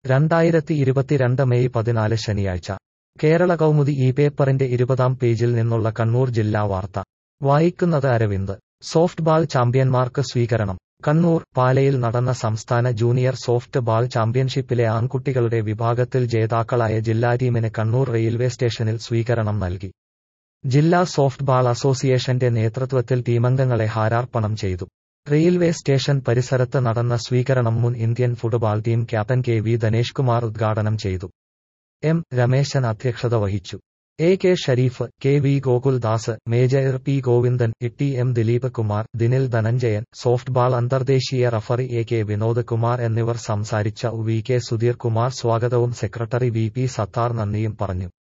രണ്ടായിരത്തി ഇരുപത്തിരണ്ട് മെയ് പതിനാല് ശനിയാഴ്ച കേരള കൗമുദി ഈ പേപ്പറിന്റെ ഇരുപതാം പേജിൽ നിന്നുള്ള കണ്ണൂർ ജില്ലാ വാർത്ത വായിക്കുന്നത് അരവിന്ദ് സോഫ്റ്റ് ബാൾ ചാമ്പ്യന്മാർക്ക് സ്വീകരണം കണ്ണൂർ പാലയിൽ നടന്ന സംസ്ഥാന ജൂനിയർ സോഫ്റ്റ് ബാൾ ചാമ്പ്യൻഷിപ്പിലെ ആൺകുട്ടികളുടെ വിഭാഗത്തിൽ ജേതാക്കളായ ജില്ലാ ടീമിന് കണ്ണൂർ റെയിൽവേ സ്റ്റേഷനിൽ സ്വീകരണം നൽകി ജില്ലാ സോഫ്റ്റ് ബാൾ അസോസിയേഷന്റെ നേതൃത്വത്തിൽ ടീമംഗങ്ങളെ ഹാരാർപ്പണം ചെയ്തു റെയിൽവേ സ്റ്റേഷൻ പരിസരത്ത് നടന്ന സ്വീകരണം മുൻ Indian football team captain K V Dhanesh Kumar ഉദ്ഘാടനം ചെയ്തു എം രമേശൻ അധ്യക്ഷത വഹിച്ചു A K Shareef K V Gokuldas major P Govindan T M Dileep Kumar Dinil Dhananjayan softball അന്തർദേശീയ referee A K Vinod Kumar എന്നിവർ സംസാരിച്ച വി കെ സുധീർ കുമാർ സ്വാഗതവും സെക്രട്ടറി വി പി സത്താർ നന്ദിയും പറഞ്ഞു